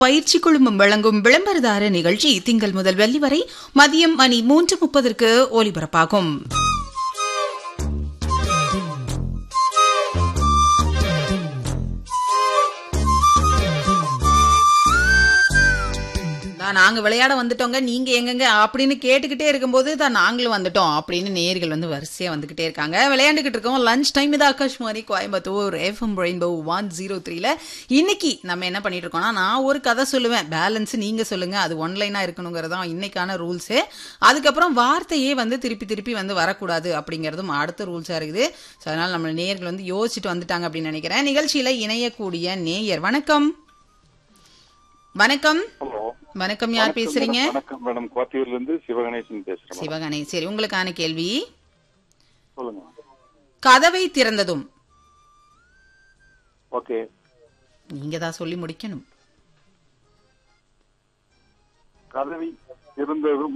பயிற்சி குழுமம் வழங்கும் விளம்பரதார நிகழ்ச்சி திங்கள் முதல் வெள்ளி வரை மதியம் மணி மூன்று முப்பதற்கு ஒலிபரப்பாகும் தான் நாங்க விளையாட வந்துட்டோங்க நீங்க எங்கங்க அப்படின்னு கேட்டுக்கிட்டே இருக்கும்போது தான் நாங்களும் வந்துட்டோம் அப்படின்னு நேர்கள் வந்து வரிசையா வந்துகிட்டே இருக்காங்க விளையாண்டுகிட்டு இருக்கோம் லஞ்ச் டைம் இது Akashvani Coimbatore FM Rainbow one zero த்ரீல இன்னைக்கு நம்ம என்ன பண்ணிட்டு இருக்கோம்னா நான் ஒரு கதை சொல்லுவேன் பேலன்ஸ் நீங்க சொல்லுங்க அது ஒன்லைனா இருக்கணுங்கிறது தான் இன்னைக்கான ரூல்ஸ் அதுக்கப்புறம் வார்த்தையே வந்து திருப்பி திருப்பி வந்து வரக்கூடாது அப்படிங்கறதும் அடுத்த ரூல்ஸா இருக்குது So, அதனால நம்ம நேர்கள் வந்து யோசிச்சுட்டு வந்துட்டாங்க அப்படின்னு நினைக்கிறேன் நிகழ்ச்சியில இணையக்கூடிய நேயர் வணக்கம் வணக்கம் ஹலோ வணக்கம் யார் பேசுறீங்க வணக்கம் மேடம் கோத்தியூர்ல இருந்து சிவகணேசன் பேசுறேன் மேடம். சிவகணே சரி உங்களுக்கான கேள்வி சொல்லுங்க கதவை திறந்ததும் ஓகே நீங்க தான் சொல்லி முடிக்கணும் கதவி இருந்ததும்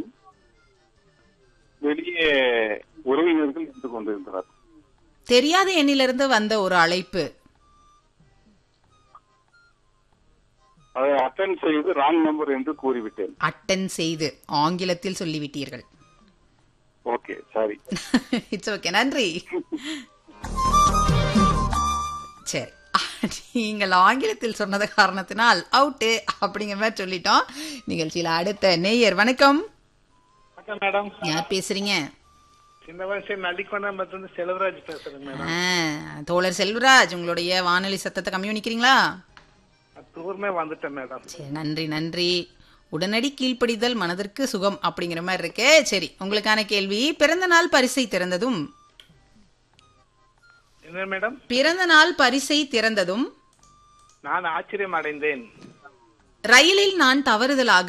வெளியே உறவினர்கள் நின்று கொண்டிருந்தனர் தெரியாத எண்ணிலிருந்து வந்த ஒரு அழைப்பு அதை அட்டன் செய்து ராங் நம்பர் என்று கூறிவிட்டேன் அட்டன் செய்து ஆங்கிலத்தில் சொல்லிவிட்டீர்கள் ஓகே சாரி இட்ஸ் ஓகே நன்றி சரி நீங்கள் ஆங்கிலத்தில் சொன்னது காரணத்தினால் அவுட்டு அப்படிங்கிற மாதிரி சொல்லிட்டோம் நிகழ்ச்சியில அடுத்த நேயர் வணக்கம் வணக்கம் மேடம் யார் பேசுறீங்க சின்ன வயசு நடிக்கொண்டாம்பத்துல செல்வராஜ் பேசுறேன் மேடம் ஆ, தோழர் செல்வராஜ் உங்களுடைய வானொலி சத்தத்தை கம்மி பண்ணிக்கிறீங்களா டூர்மே வந்துட்டேன் மேடம் சரி நன்றி நன்றி உடனடி கீழ்ப்படிதல் மனதிற்கு சுகம் அப்படிங்கிற மாதிரி இருக்கே சரி உங்களுக்கான கேள்வி பிறந்த நாள் பரிசை திறந்ததும் என்ன மேடம் பிறந்த நாள் பரிசை திறந்ததும் நான் ஆச்சரியம் அடைந்தேன் ரயிலில் நான் தவறுதலாக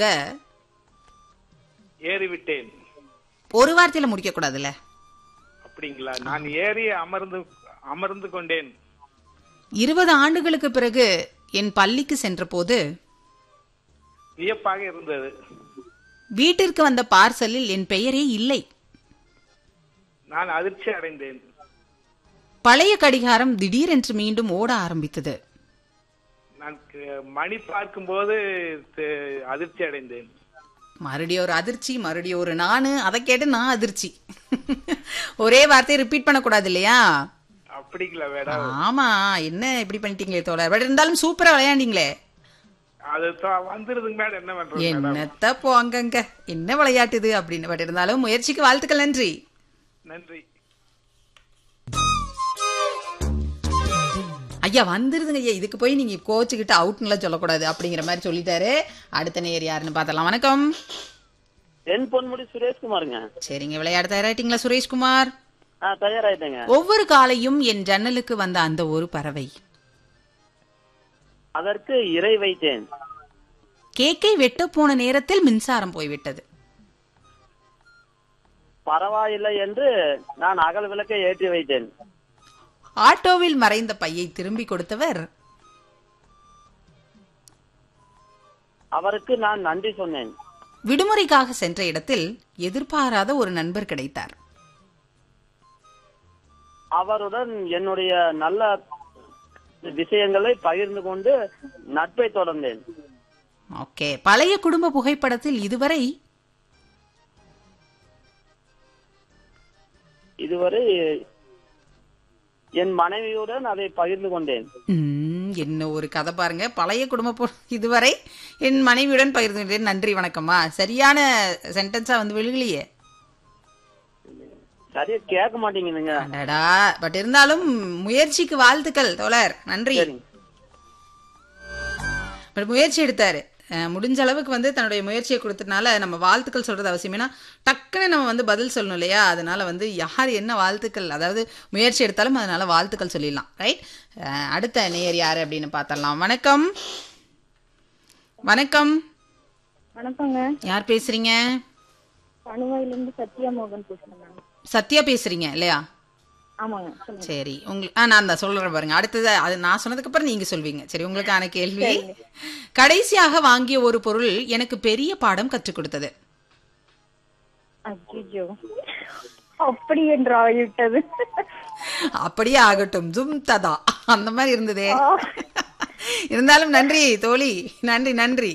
ஏறிவிட்டேன் ஒரு வார்த்தையில முடிக்க கூடாதுல்ல அப்படிங்களா நான் ஏறி அமர்ந்து அமர்ந்து கொண்டேன் இருபது ஆண்டுகளுக்கு பிறகு என் பள்ளிக்கு சென்றபோது வியப்பாக இருந்தது வீட்டிற்கு வந்த பார்சலில் என் பெயரே இல்லை நான் அதிர்ச்சி அடைந்தேன் பழைய கடிகாரம் திடீரென்று மீண்டும் ஓட ஆரம்பித்தது நான் க- மணி பார்க்கும்போது த- அதிர்ச்சி அடைந்தேன் மறுபடியும் ஒரு அதிர்ச்சி மறுபடியும் ஒரு நானு அதை கேட்டு நான் அதிர்ச்சி ஒரே வார்த்தையை ரிப்பீட் பண்ணக்கூடாது இல்லையா அப்படிங்களா மேடம் ஆமா என்ன இப்படி பண்ணிட்டீங்களே தோழர் பட் இருந்தாலும் சூப்பரா விளையாண்டீங்களே அது த- வந்துருதுங்க மேடம் என்ன பண்றது மேடம் என்னத்த போங்கங்க என்ன விளையாட்டு இது அப்படின்னு பட் இருந்தாலும் முயற்சிக்கு வாழ்த்துக்கள் நன்றி நன்றி ஐயா வந்துருதுங்க ஐயா இதுக்கு போய் நீங்க கோச்சுக்கிட்டு அவுட்னுலாம் சொல்லக்கூடாது அப்படிங்கிற மாதிரி சொல்லிட்டாரு அடுத்த நேர் யாருன்னு பார்த்தலாம் வணக்கம் என் பொன்முடி சுரேஷ்குமாருங்க சரிங்க விளையாட தயாராயிட்டீங்களா சுரேஷ்குமார் ஆ தயாராயிட்டேங்க ஒவ்வொரு காலையும் என் ஜன்னலுக்கு வந்த அந்த ஒரு பறவை அதற்கு இறை வைத்தேன் கேக்கை வெட்ட போன நேரத்தில் மின்சாரம் போய்விட்டது பரவாயில்லை என்று நான் அகல் விளக்கை ஏற்றி வைத்தேன் ஆட்டோவில் மறைந்த பையை திரும்பி கொடுத்தவர் அவருக்கு நான் நன்றி சொன்னேன் விடுமுறைக்காக சென்ற இடத்தில் எதிர்பாராத ஒரு நண்பர் கிடைத்தார் அவருடன் என்னுடைய நல்ல விஷயங்களை பகிர்ந்து கொண்டு நட்பை தொடர்ந்தேன் ஓகே பழைய குடும்ப புகைப்படத்தில் இதுவரை இதுவரை என் மனைவியுடன் அதை பகிர்ந்து கொண்டேன் ம், என்ன ஒரு கதை பாருங்க பழைய குடும்ப பு- இதுவரை என் மனைவியுடன் பகிர்ந்து கொண்டேன். நன்றி வணக்கம்மா சரியான சென்டென்ஸா வந்து விழுகலையே சரியா கேட்க மாட்டேங்குதுங்க அடடா பட் இருந்தாலும் முயற்சிக்கு வாழ்த்துக்கள் தோழர் நன்றி சரிங்க பட் முயற்சி எடுத்தாரு அஹ், முடிஞ்ச அளவுக்கு வந்து தன்னுடைய முயற்சியை கொடுத்ததுனால நம்ம வாழ்த்துக்கள் சொல்றது அவசியம் ஏன்னா டக்குன்னு நம்ம வந்து பதில் சொல்லணும் இல்லையா அதனால வந்து யார் என்ன வாழ்த்துக்கள் அதாவது முயற்சி எடுத்தாலும் அதனால வாழ்த்துக்கள் சொல்லிடலாம் ரைட் அடுத்த நேயர் யாரு அப்படின்னு பார்த்தரலாம் வணக்கம் வணக்கம் வணக்கங்க யார் பேசுறீங்க பணுவாயிலிருந்து சத்யா மோகன் பேசுறேன் மேம் சத்யா பேசுறீங்க இல்லையா ஆமாங்க சொல்லுங்க சரி உங்களுக்கு ஆ நான் தான் சொல்றேன் பாருங்க அடுத்தது அது நான் சொன்னதுக்கு அப்புறம் நீங்க சொல்வீங்க சரி உங்களுக்கான கேள்வி கடைசியாக வாங்கிய ஒரு பொருள் எனக்கு பெரிய பாடம் கற்றுக் கொடுத்தது அஜிஜோ அப்படி என்று ஆகிவிட்டது அப்படியே ஆகட்டும் ஜும் ததா அந்த மாதிரி இருந்ததே இருந்தாலும் நன்றி தோழி நன்றி நன்றி